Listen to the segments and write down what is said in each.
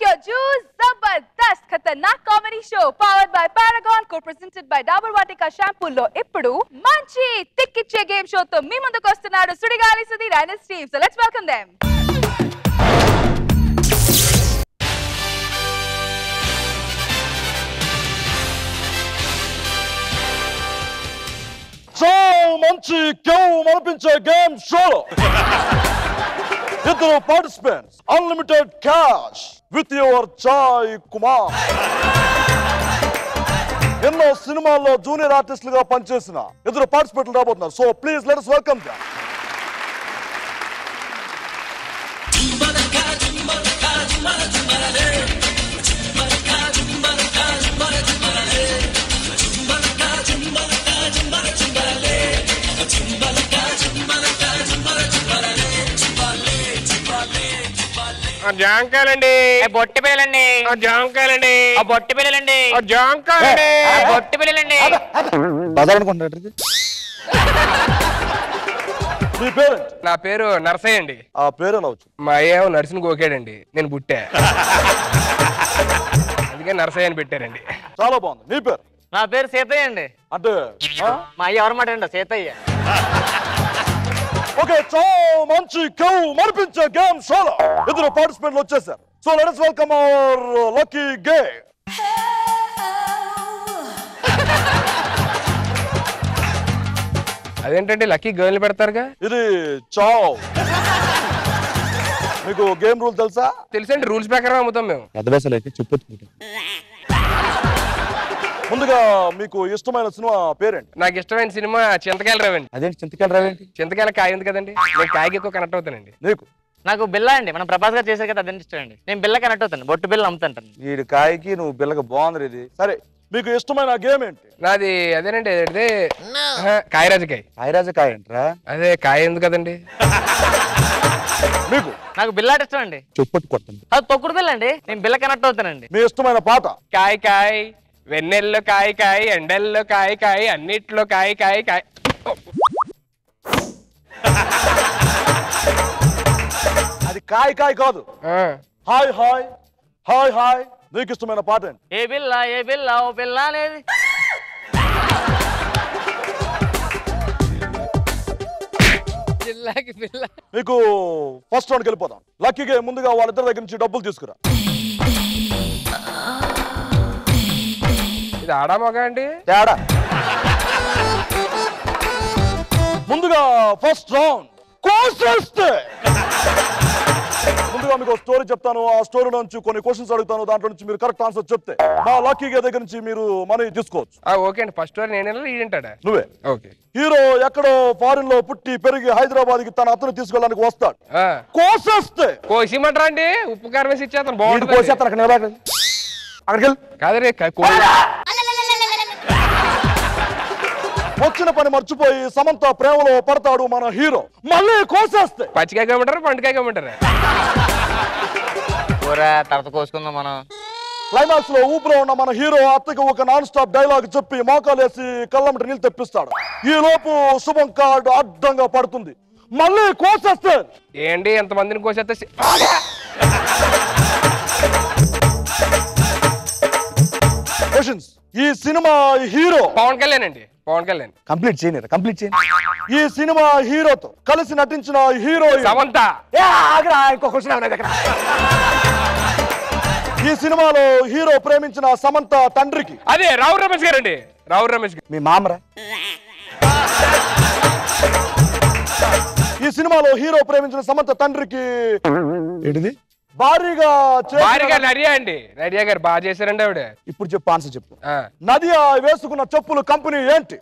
your juice Jabardasth Khatarnak comedy show powered by Paragon co presented by Dabur Vatika shampoo లో ఇప్పుడు మంచి తిక్కిచ్చే game show తో మీ ముందుకు వస్తున్నాడు Sudigaali Sudheer and Steve so let's welcome them so మంచి గేమ్ అనిపించే గేమ్ షోలో ఇద్దరు participants unlimited cash with your చాయ్ కుమార్ ఎన్నో సినిమాల్లో జూనియర్ ఆర్టిస్టులుగా పనిచేసిన ఇద్దరు పార్టిసిపెంట్లు రాబోతున్నారు so please let's welcome the ఆ జాంకాయలండి ఏ బొట్టి పిల్లలండి ఆ జాంకాయలండి ఆ బొట్టి పిల్లలండి ఆ జాంకాయలండి ఆ బొట్టి పిల్లలండి బజార్ అనుకుంటున్నారు మీ పేరెంట్ నా పేరు నరసయ్య అండి ఆ పేరు ఎలా వచ్చు మా అయ్యేమో నర్సుని గోకాడండి నేను పుట్టా అందుకే నరసయ్య అని పెట్టారండి చాలా బాగుంది నీ పేరు నా పేరు సీతయ్య అండి అంటే ఆ? మా అయ్య ఎవరు మాట అండి సీతయ్య ఓకే సో మంచి కౌ మరిపించే గేమ్ షోలో ఇద్దరు పార్టిసిపెంట్లు వచ్చేసారు so let's welcome our lucky గే అదేంటండి లక్కీ గర్ల్ పెడతారుగా ఇది చావ్ మీకు గేమ్ రూల్ తెలుసా తెలుసండి రూల్స్ ప్రకారం అమ్ముతాం మేము పెద్దవేసలైతే చెప్పు ముందుగా మీకు ఇష్టమైన సినిమా పేరేంటి నాకు ఇష్టమైన సినిమా చింతకాయల రావండి అదేంటి చింతకాయలు రావేంటి చింతకాయల కాయ ఉంది కదండి నేను కాయకి ఎక్కువ కనెక్ట్ అవుతానండి నీకు నాకు బిల్ల అండి మనం ప్రభాస్ గారు చేశారు కదా అదే ఇష్టం అండి నేను బిల్ల కనెక్ట్ అవుతాను బొట్టు బిల్ల అమ్ముతాను వీడి కాయకి నువ్వు బిల్లగా బాగుంది ఇది సరే మీకు ఇష్టమైన గేమ్ ఏంటి నాది అదేనండి అదే ఆహా, కాయరాజకాయ కాయరాజ కాయ అంటరా అదే కాయ ఉంది కదండి మీకు నాకు బిల్ల అంటే ఇష్టం అండి చెప్పొట్టు కొట్టండి అది తొక్కుడు బిల్ల అండి నేను బిల్ల కనెక్ట్ అవుతానండి మీ ఇష్టమైన పాట కాయ కాయ వెన్నెల్లో కాయ కాయ ఎండల్లో కాయ కాయ అన్నిట్లో కాయ కాయ కాయ అది కాయ కాయ కాదు ఆ, హాయ్ హాయ్ హాయ్ హాయ్ నీకు ఇష్టమైన పాట ఏంటి ఏ బిల్ల ఏ బిల్ల ఓ బిల్ల అనేది మీకు ఫస్ట్ రౌండ్కి వెళ్ళిపోదాం లక్కీగా ముందుగా వాళ్ళిద్దరి దగ్గర నుంచి డబ్బులు తీసుకురా ఇది ఆడా మగ అండి తేడా ముందుగా ఫస్ట్ రౌండ్ కోసేస్తే ముందుగా మీకు స్టోరీ చెప్తాను ఆ స్టోరీ నుంచి కొన్ని క్వశ్చన్స్ అడుగుతాను దాంట్లో నుంచి మీరు కరెక్ట్ ఆన్సర్ చెప్తే మా లక్కీ గే దగ్గర నుంచి మీరు మనీ తీసుకోవచ్చు ఆ, ఓకే అండి ఫస్ట్ వారు నేను ఈడంటాడా నువ్వే ఓకే హీరో ఎక్కడో ఫారిన్ లో పుట్టి పెరిగి హైదరాబాద్ కి తన అతను తీసుకెళ్ళడానికి వస్తాడు ఆ, కోసేస్తే కోసిమంటారా అండి ఉప్పు కారం వేసి ఇచ్చేస్తాను వీడు బాగుంటుంది కోసేస్తాను అక్కడ నిలబడండి అక్కడికి వెళ్ళి కాదరే క- కో- వచ్చిన పని మర్చిపోయి సమంత ప్రేమలో పడతాడు మన హీరో మళ్ళీ కోసేస్తే పచ్చికాయ కమ్మంటారా పండుకాయ కమ్మంటారా కూర తర్వాత కోసుకుందాం మనం క్లైమాక్స్ లో ఊపిలో ఉన్న మన హీరో అత్తకి ఒక నాన్ స్టాప్ డైలాగ్ చెప్పి మోకాలేసి కళ్ళమిట నీళ్ళు తెప్పిస్తాడు ఈ లోపు శుభం కార్డు అడ్డంగా పడుతుంది మళ్ళీ కోసేస్తే ఏంటి ఎంతమందిని కోసేస్తే సి- క్వశ్చన్స్ ఈ సినిమా హీరో పవన్ కళ్యాణ్ అండి పవన్ కళ్యాణ్ కంప్లీట్ చేయని కంప్లీట్ చేయని ఈ సినిమా హీరోతో కలిసి నటించిన హీరోయిన్ సమంత ఏ, ఆగురా, ఇంకో క్వశ్చన్ ఏమైనా దగ్గర. ఈ సినిమాలో హీరో ప్రేమించిన సమంత తండ్రికి అదే రావు రమేష్ గారు అండి రావు రమేష్ గారు మీ మామరా ఈ సినిమాలో హీరో ప్రేమించిన సమంత తండ్రికి ఏంటిది భారీగా చేసిన- భారీగా నరియా అండి నరియా గారు బాగా చేశారండి ఆవిడ ఇప్పుడు చెప్పు ఆన్సర్ చెప్పు ఆ, నదియా వేసుకున్న చెప్పులు కంపెనీ ఏంటి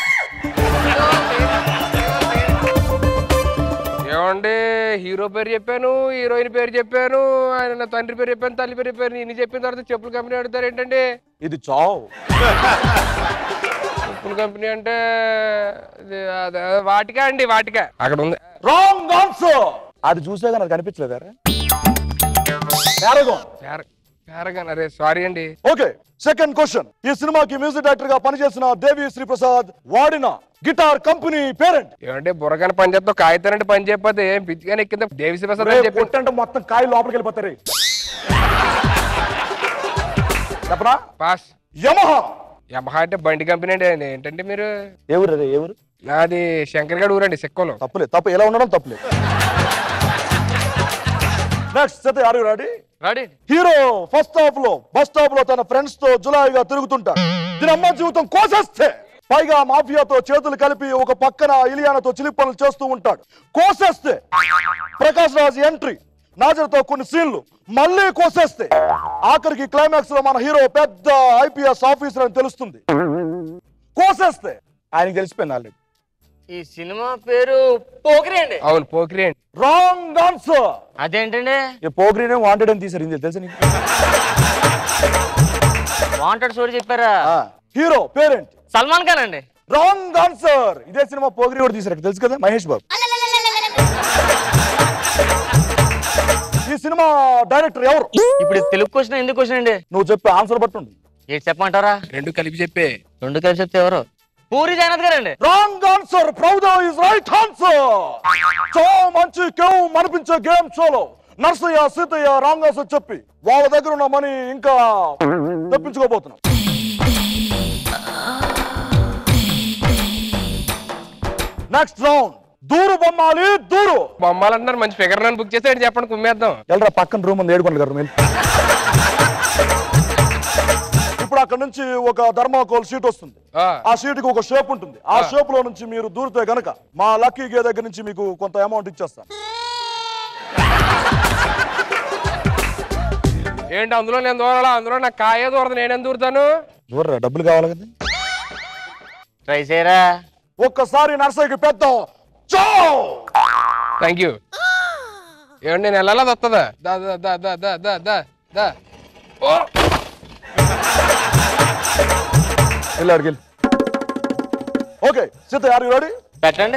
ఏమండి హీరో పేరు చెప్పాను హీరోయిన్ పేరు చెప్పాను ఆయన నా తండ్రి పేరు చెప్పాను తల్లి పేరు చెప్పాను ఇన్ని చెప్పిన తర్వాత చెప్పుల కంపెనీ అడుగుతారు ఏంటండి ఇది చావు చెప్పుల కంపెనీ అంటే ఇది అదే, వాటికా అండి వాటికా అక్కడ ఉంది రాంగ్ ఆన్సర్ అది చూసాక నాకు కనిపించలేదారా పారాగోన్ పేర పేరగాన్ అరే సారీ అండి ఓకే సెకండ్ క్వశ్చన్ ఈ సినిమాకి మ్యూజిక్ డైరెక్టర్ గా పనిచేసిన దేవి శ్రీ ప్రసాద్ వాడిన గిటార్ కంపెనీ పేరెంట్ ఏమంటే బుర్రగానే పని చేస్తావు కాగితానంటే పని చెప్పతే ఏం పిచ్చిగానే ఎక్కిందా దేవిశ్రీ ప్రసాద్ అని చెప్పి కొట్టంటే మొత్తం కాయ లోపలికి వెళ్ళిపోతారు చెప్పనా పాస్ యమహా యమహా అంటే బండి కంపెనీ అండి ఏంటంటే మీరు ఎవరు రే ఎవరు నాది శంకర్ గడ్ ఊరండి సిక్కోలో తప్పులే తప్పు ఎలా ఉండడం తప్పులే నెక్స్ట్ సతే are you ready ready hero first half లో బస్ స్టాప్ లో తన ఫ్రెండ్స్ తో జులాయిగా తిరుగుతుంటాడు దీని అమ్మ జీవితం కోసేస్తే పైగా మాఫియాతో చేతులు కలిపి ఒక పక్కన ఇలియానాతో చిలిపి పనులు చేస్తూ ఉంటాడు కోసేస్తే ప్రకాష్ రాజ్ ఎంట్రీ నాజర్తో కొన్ని సీన్లు మళ్ళీ కోసేస్తే ఆఖరికి క్లైమాక్స్ లో మన హీరో పెద్ద ఐపీఎస్ ఆఫీసర్ అని తెలుస్తుంది కోసేస్తే ఆయనకి తెలిసిపోయింది ఆల్రెడీ ఈ సినిమా పేరు పోకిరి అండి అవును పోకిరి అండి రాంగ్ ఆన్సర్ అదేంటండి ఈ పోగ్రీనే వాంటెడ్ అని తీసారు ఇది తెలుసా నీకు వాంటెడ్ స్టోరీ చెప్పారా హీరో పేరెంట్ సల్మాన్ ఖాన్ అండి రాంగ్ ఆన్సర్ ఇదే సినిమా పోగ్రీ కూడా తీసారు తెలుసు కదా మహేష్ బాబు ఈ సినిమా డైరెక్టర్ ఎవరు ఇప్పుడు ఇది తెలుగు క్వశ్చన్ ఎందుకు క్వశ్చన్ అండి నువ్వు చెప్పే ఆన్సర్ బట్టుంది ఏంటి చెప్పమంటారా రెండు కలిపి చెప్పే రెండు కలిసి చెప్తే ఎవరు పూరి జగన్నాథ్ గారండి రాంగ్ ఆన్సర్ ప్రౌఢ ఇస్ రైట్ ఆన్సర్ చాలా మంచి కేవ్ అనిపించే గేమ్ షోలో నర్సయ్య సీతయ్య రాంగ్ ఆన్సర్ చెప్పి వాళ్ళ దగ్గర ఉన్న మనీ ఇంకా తెప్పించుకోబోతున్నాం నెక్స్ట్ రౌండ్ దూరు బొమ్మాలి దూరు బొమ్మలు అంటున్నారు మంచి ఫిగర్ నన్ను బుక్ చేస్తే ఏంటి చెప్పండి కుమ్మేద్దాం వెళ్ళరా పక్కన రూమ్ ఉంది ఏడుకొండల గారు వెళ్ళి ఇప్పుడు అక్కడ నుంచి ఒక ధర్మాకోల్ షీట్ వస్తుంది ఆ, ఆ షీట్ కి ఒక షేప్ ఉంటుంది ఆ షేప్ లో నుంచి మీరు దూరితే గనక మా లక్కీ గే దగ్గర నుంచి మీకు కొంత అమౌంట్ ఇచ్చేస్తాను ఏంటి అందులో నేను దూరాలా అందులో నాకు కాయే దూరదు నేనేం దూరుతాను దూరరా డబ్బులు కావాలి కదా ట్రై చేయరా ఒక్కసారి నర్సయ్యకి పెద్ద చో థ్యాంక్ యూ ఏమండి నేను వెళ్ళాలా వస్తుందా దా దా దా దా దా దా దా దా ఓ వెళ్ళి అడిగి ఓకే సీత ఆర్ రెడీ పెట్టండి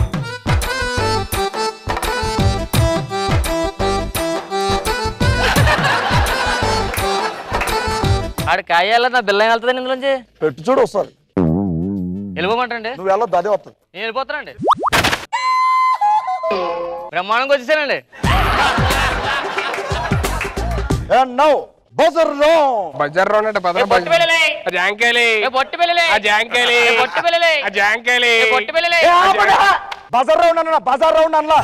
ఆడ కాయాల నా బిల్ల వెళ్తుందండి ఇందులోంచి పెట్టు చూడు ఒకసారి వెళ్ళిపోమంటండి నువ్వు వెళ్ళొద్దు అదే వస్తుంది నేను వెళ్ళిపోతానండి బ్రహ్మాండంగా వచ్చేసానండి and now buzzer round buzzer round అంటే ఏ పదరా పొట్టి పిల్లలే ఆ జాంకేలి ఏ పొట్టి పిల్లలే ఆ జాంకేలి ఏ పొట్టి పిల్లలే ఆ జాంకేలి ఏ పొట్టి పిల్లలే బజార్ రౌండ్ అన్న బజార్ రౌండ్ అన్న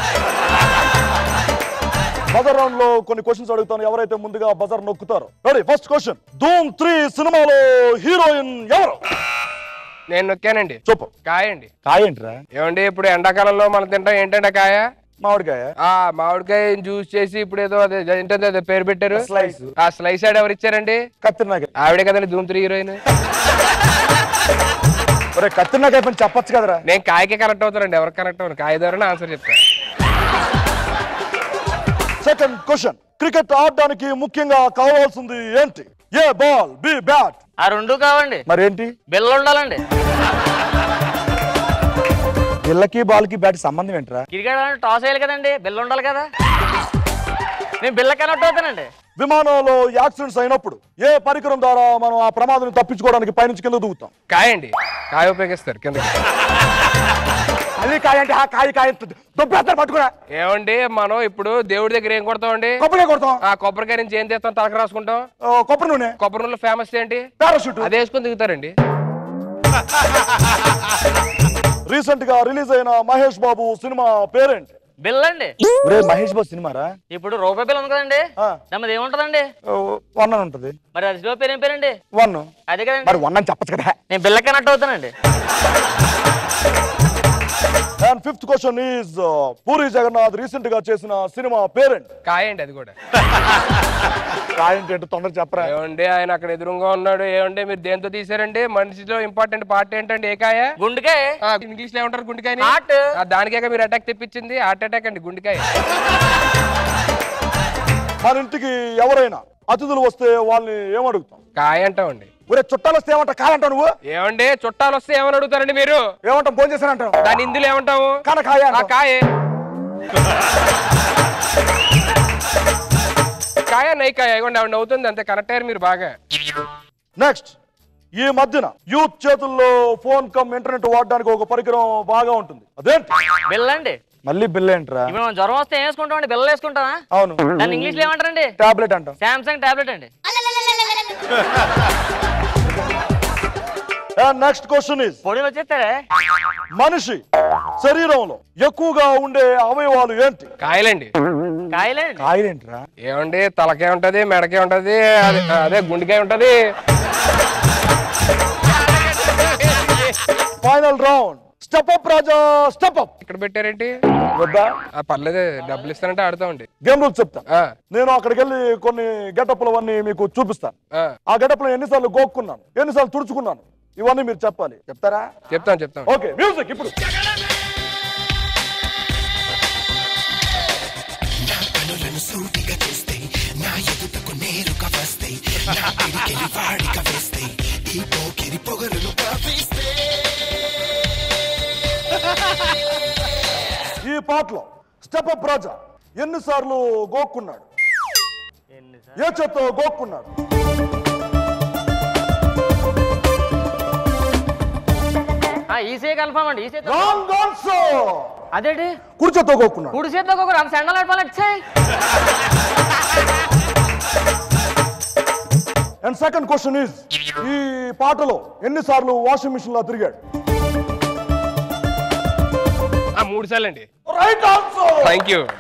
బజార్ రౌండ్ లో కొన్ని క్వశ్చన్స్ అడుగుతాను ఎవరైతే ముందుగా బజార్ నొక్కుతారో ready first question Dhoom three సినిమాలో హీరోయిన్ ఎవరు నేను నొక్కానండి చెప్పు కాయ అండి కాయ ఏంట్రా ఏమండి ఇప్పుడు ఎండాకాలంలో మనం తింటాం ఏంటంటే ఆ కాయ మామిడికాయ ఆ మామిడికాయ జ్యూస్ చేసి ఇప్పుడు ఏదో అదే ఏంటంటే అదే పేరు పెట్టారు Slice. ఆ స్లైస్ ఆడ ఎవరు ఇచ్చారండి కత్తిరినాక ఆవిడే కదండి ధూమ్ త్రీ హీరోయిన్ ఒరే కత్తిరినాక పని చెప్పొచ్చు కదరా నేను కాయకే కనెక్ట్ అవుతానండి ఎవరికి కనెక్ట్ అవ్వను కాయ ద్వారా ఆన్సర్ చెప్తాను సెకండ్ క్వశ్చన్ క్రికెట్ ఆడడానికి ముఖ్యంగా కావాల్సింది ఏంటి ఏ బాల్ బి బ్యాట్ ఆ రెండు కావండి మరేంటి బిల్ల ఉండాలండి పిల్లకి బాల్కి బ్యాట్ సంబంధం ఏంట్రా క్రికెట్ ఆడాలంటే టాస్ వేయాలి కదండి బిల్ల ఉండాలి కదా నేను బిల్ల కనెక్ట్ అవుతానండి విమానంలో యాక్సిడెంట్స్ అయినప్పుడు ఏ పరికరం ద్వారా మనం ఆ ప్రమాదం తప్పించుకోవడానికి పైనుంచి కింద దూకుతాం కాయ అండి కాయ ఉపయోగిస్తారు కిందకి అది కాయ అంటే ఆ కాయ కాయ దొబ్బేస్తారు పట్టుకురా ఏమండి మనం ఇప్పుడు దేవుడి దగ్గర ఏం కొడతామండి కొబ్బరి కొడతాం ఆ కొబ్బరికాయ నుంచి ఏం చేస్తాం తలక రాసుకుంటాం ఆ, కొబ్బరి నూనె కొబ్బరి నూనెలో ఫేమస్ ఏంటి పారాషూట్ అదే వేసుకొని దిగుతారండి రీసెంట్ గా రిలీజ్ అయిన మహేష్ బాబు సినిమా పేరెంట్ బిల్ అండి ఒరే మహేష్ బాబు సినిమారా ఇప్పుడు రూపాయి బిల్ ఉంది కదండి ఆ. దాని ఏముంటదండి వన్ అని ఉంటది మరి అది సినిమా పేరు ఏం పేరండి వన్ అదే కదండి మరి వన్ అని చెప్పచ్చు కదా నేను బిల్ల కనెక్ట్ అవుతానండి and fifth question is Puri Jagannath recent గా చేసిన సినిమా పేరెంట్ కాయ అండి అది కూడా కాయంటే ఏంటో తొందర చెప్పరా ఏమండి ఆయన అక్కడ ఎదురుగా ఉన్నాడు ఏమండి మీరు దేంతో తీసారండి మనిషిలో ఇంపార్టెంట్ పార్ట్ ఏంటండి ఏ కాయ గుండెకాయ ఆ, ఇంగ్లీష్ లో ఏమంటారు గుండెకాయని హార్ట్ ఆ, దానికే మీరు అటాక్ తెప్పించింది హార్ట్ అటాక్ అండి గుండెకాయ మన ఇంటికి ఎవరైనా అతిథులు వస్తే వాళ్ళని ఏమడుగుతాం కాయ అంటామండి ఒరే చుట్టాలు వస్తే ఏమంటా కాయంటావు నువ్వు ఏమండి చుట్టాలు వస్తే ఏమని అడుగుతారండి మీరు ఏమంటాం ఫోన్ చేశానంటావు దాని ఇందులో ఏమంటాము కాన కాయ ఆ అంటాం. కాయే కాయ నై కాయ ఇవ్వండి ఆవిడ నవ్వుతుంది అంతే కరెక్ట్ అయ్యారు మీరు బాగా నెక్స్ట్ ఈ మధ్యన యూత్ చేతుల్లో ఫోన్ కమ్ ఇంటర్నెట్ వాడడానికి ఒక పరికరం బాగా ఉంటుంది అదేంటి బిల్ అండి మళ్ళీ బిల్ ఏంట్రా ఇప్పుడు మనం జ్వరం వస్తే ఏం వేసుకుంటాం అండి బిల్ల వేసుకుంటామా అవును దాన్ని ఇంగ్లీష్ లో ఏమంటారండి టాబ్లెట్ అంటాం శాంసంగ్ టాబ్లెట్ అండి నెక్స్ట్ క్వశ్చన్ ఇస్ పొడిలు వచ్చేస్తారే మనిషి శరీరంలో ఎక్కువగా ఉండే అవయవాలు ఏంటి కాయలండి కాయలేండి కాయలేంట్రా ఏమండి తలకాయ ఉంటది మెడకాయ ఉంటది అదే అదే గుండెకాయ ఉంటది final round step up Raja step up ఇక్కడ పెట్టారేంటి వద్దా ఆ పర్లేదు డబ్బులు ఇస్తానంటే ఆడతామండి గేమ్ రూల్స్ చెప్తా ఆ, నేను అక్కడికి వెళ్ళి కొన్ని గెటప్లు అవన్నీ మీకు చూపిస్తాను ఆ, ఆ గెటప్ లో ఎన్నిసార్లు గోక్కున్నాను ఎన్నిసార్లు తుడుచుకున్నాను ఇవన్నీ మీరు చెప్పాలి చెప్తారా చెప్తాను చెప్తాను ఓకే మ్యూజిక్ ఇప్పుడు ఈ పాటలో స్టెప్ అప్ రాజా ఎన్నిసార్లు గోక్కున్నాడు ఏ చేత్తో గోక్కున్నాడు ఈసీ కన్ఫర్మ్ అండి ఈసీ రాంగ్ ఆన్సర్ అదేంటి కుడి చేత్తో గోక్కున్నాడు కుడి చేతిలో ఒక అంత సెండల్ నడపాలి అండ్ సెకండ్ క్వశ్చన్ ఈజ్ ఈ పాటలో ఎన్నిసార్లు వాషింగ్ మిషన్ లో తిరిగాడు ఆ, మూడు సార్లు అండి right answer thank you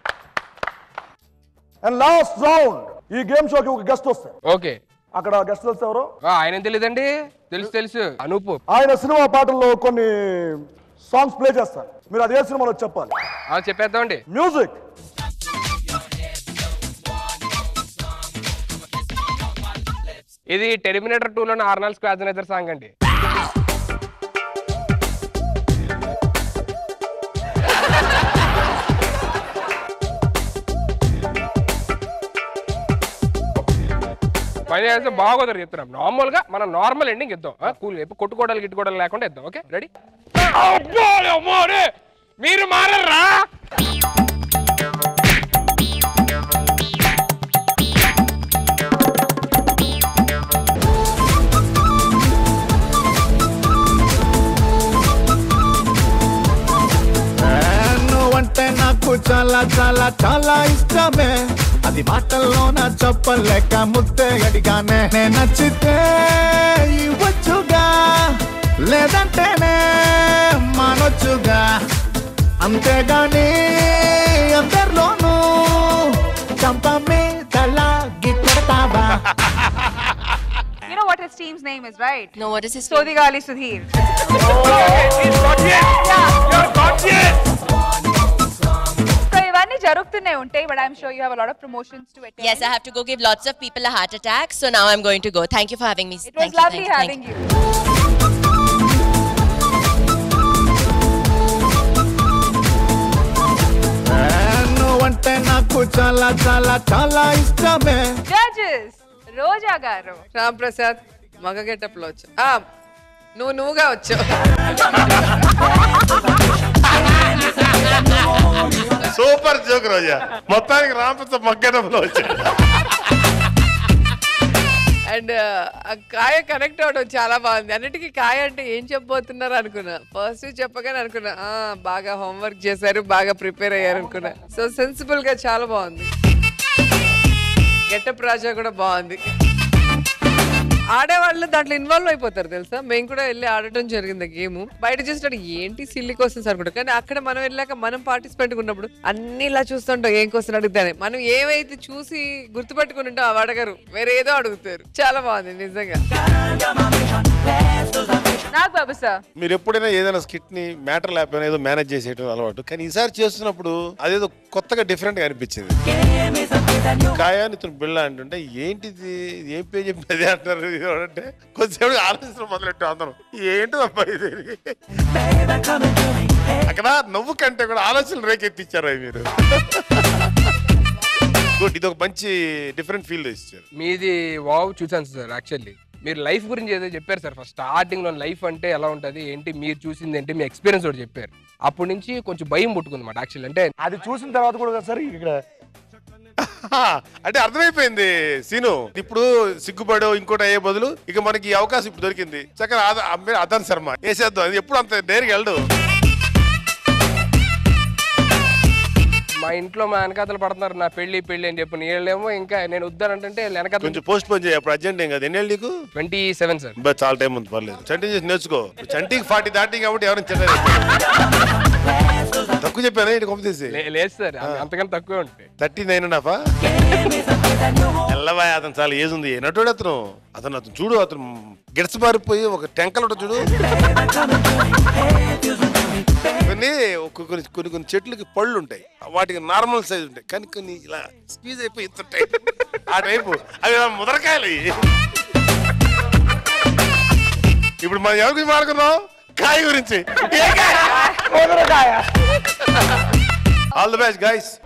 and last round ఈ గేమ్ షోకి ఒక గెస్ట్ వస్తారు ఓకే అక్కడ గెస్ట్ తెలుసు ఎవరు ఆ, ఆయన తెలియదండి తెలుసు తెలుసు అనూపు ఆయన సినిమా పాటల్లో కొన్ని సాంగ్స్ ప్లే చేస్తారు మీరు అదే సినిమాలో చెప్పాలి ఆ, చెప్పేద్దామండి మ్యూజిక్ ఇది టెర్మినేటర్ టూ లోని ఆర్నాల్ స్క్వాజనైజర్ సాంగ్ అండి పని చేస్తే బాగోదరు చెప్తున్నాం నార్మల్ గా మనం నార్మల్ ఎండింగ్ ఇద్దాం కూల్ ఎప్పుడు కొట్టుకోవడాలు గిట్టుకోవడాలు లేకుండా ఇద్దాం ఓకే రెడీ మీరు మారరా నువ్వంటే నాకు చాలా చాలా చాలా ఇష్టమే అది మాటల్లో నా చెప్పలేక ముద్దే అడిగానే నే నచ్చితే ఇవ్వచ్చుగా లేదంటేనే మానొచ్చుగా అంతేగాని అందరిలోనూ చంప మీద గిట్టడతావా You know what his team's name is, right? No, what is his Sodigali Sudhir. So ఇవన్నీ జరుగుతూనే ఉంటాయి but I'm sure you have a lot of promotions to attend. Yes, I have to go give lots of people a heart attack, so now I'm going to go. Thank you for having me. It was thank you, lovely thank you, thank having you. నువ్వంటే నాకు చాలా చాలా చాలా ఇష్టమే Judges, రోజా గారు రామ్ ప్రసాద్ మగ getup లో వచ్చావు ఆ, నువ్వు నువ్వుగా వచ్చావు సూపర్ జోక్ రోజా మొత్తానికి రామప్రసాద్ మగ్గడంలో వచ్చాడు అండ్ ఆ కాయ కనెక్ట్ అవడం చాలా బాగుంది అన్నిటికీ కాయ అంటే ఏం చెప్పబోతున్నారు అనుకున్నా ఫస్ట్ చెప్పగానే అనుకున్నా ఆ, బాగా హోంవర్క్ చేశారు బాగా ప్రిపేర్ అయ్యారు అనుకున్నా సో సెన్సిబుల్ గా చాలా బాగుంది గెటప్ రాజా కూడా బాగుంది ఆడేవాళ్ళు దాంట్లో ఇన్వాల్వ్ అయిపోతారు తెలుసా మేము కూడా వెళ్ళి ఆడటం జరిగింది గేమ్ బయట చూసినట్టు ఏంటి సిల్లి క్వశ్చన్స్ అనుకుంటాం కానీ అక్కడ మనం వెళ్ళాక మనం పార్టిసిపేట్ ఉన్నప్పుడు అన్ని ఇలా చూస్తుంటాం ఏం క్వశ్చన్ అడుగుతానే మనం ఏవైతే చూసి గుర్తుపెట్టుకుని ఉంటాం అవి అడగరు వేరే ఏదో అడుగుతారు చాలా బాగుంది నిజంగా నాగ్ బాబు సార్ మీరు ఎప్పుడైనా ఏదైనా స్కిట్ ని మ్యాటర్ లేకపోయినా ఏదో మేనేజ్ చేసేయడం అలవాటు కానీ ఈసారి చేస్తున్నప్పుడు అదేదో కొత్తగా డిఫరెంట్ గా అనిపించింది కాయాని ఇతను బిళ్ళ అంటుంటే ఏంటిది ఇది ఏం పేరు చెప్పి అదే అంటారు ఇది అంటే కొద్దిసేపు ఆలోచించడం మొదలెట్టు అందరం ఏంటి అబ్బా ఇది అక్కడ నవ్వు కంటే కూడా ఆలోచనలు రేకెత్తిచ్చారు అవి మీరు గుడ్ ఇది ఒక మంచి డిఫరెంట్ ఫీల్డ్ ఇచ్చారు మీది వావ్ చూసాను సార్ యాక్చువల్లీ మీరు లైఫ్ గురించి ఏదో చెప్పారు సార్ ఫస్ట్ స్టార్టింగ్ లో లైఫ్ అంటే ఎలా ఉంటది ఏంటి మీరు చూసింది ఏంటి మీ ఎక్స్పీరియన్స్ ఒకటి చెప్పారు అప్పటి నుంచి కొంచెం భయం పుట్టుకుంది మాట యాక్చువల్లీ అంటే అది చూసిన తర్వాత కూడా సార్ ఇక్కడ అంటే అర్థమైపోయింది సీను ఇప్పుడు సిగ్గుపడో ఇంకోటి అయ్యే బదులు ఇక మనకి ఈ అవకాశం ఇప్పుడు దొరికింది చక్కగా అద- అమ్మే- అదన్ శర్మ వేసేద్దాం అది ఎప్పుడు అంత నేరుగా వెళ్ళడు మా ఇంట్లో మా వెనకాతలు పడుతున్నారు నా పెళ్లి పెళ్లి అని చెప్పి వీళ్ళేమో ఇంకా నేను వద్దానంటే వెనకాతల కొంచెం పోస్ట్ పోన్ చేయ అప్పుడు అర్జెంట్ ఏం కదా ఎన్నేళ్ళు నీకు ట్వంటీ సెవెన్ సార్ బా, చాలా టైం ఉంది పర్లేదు చంటి చేసి నేర్చుకో చంటికి ఫార్టీ దాటి కాబట్టి ఎవరైనా చిన్న తక్కువ చెప్పాను ఏంటి కొంప తీసి లేదు సార్ అంతకన్నా తక్కువే ఉంటాయి థర్టీ నైన్ అండ్ హాఫా ఎల్లబాయ్ అతను చాలా ఏజ్ ఉంది నటుడు అతను అతను అతను చూడు అతను గిడస పారిపోయి ఒక టెంకలు ఉంటుంది చూడు కొన్ని ఒక- కొన్ని కొన్ని కొన్ని చెట్లకి పళ్ళు ఉంటాయి వాటికి నార్మల్ సైజ్ ఉంటాయి కానీ కొన్ని ఇలా స్క్వీజ్ అయిపోయి ఇంత టైప్ ఆ టైపు అవి ఇలా ముదరకాయలు అవి. ఇప్పుడు మనం ఎవరి గురించి మాట్లాడుకున్నాం కాయ గురించి ఏ కాయ? All the best guys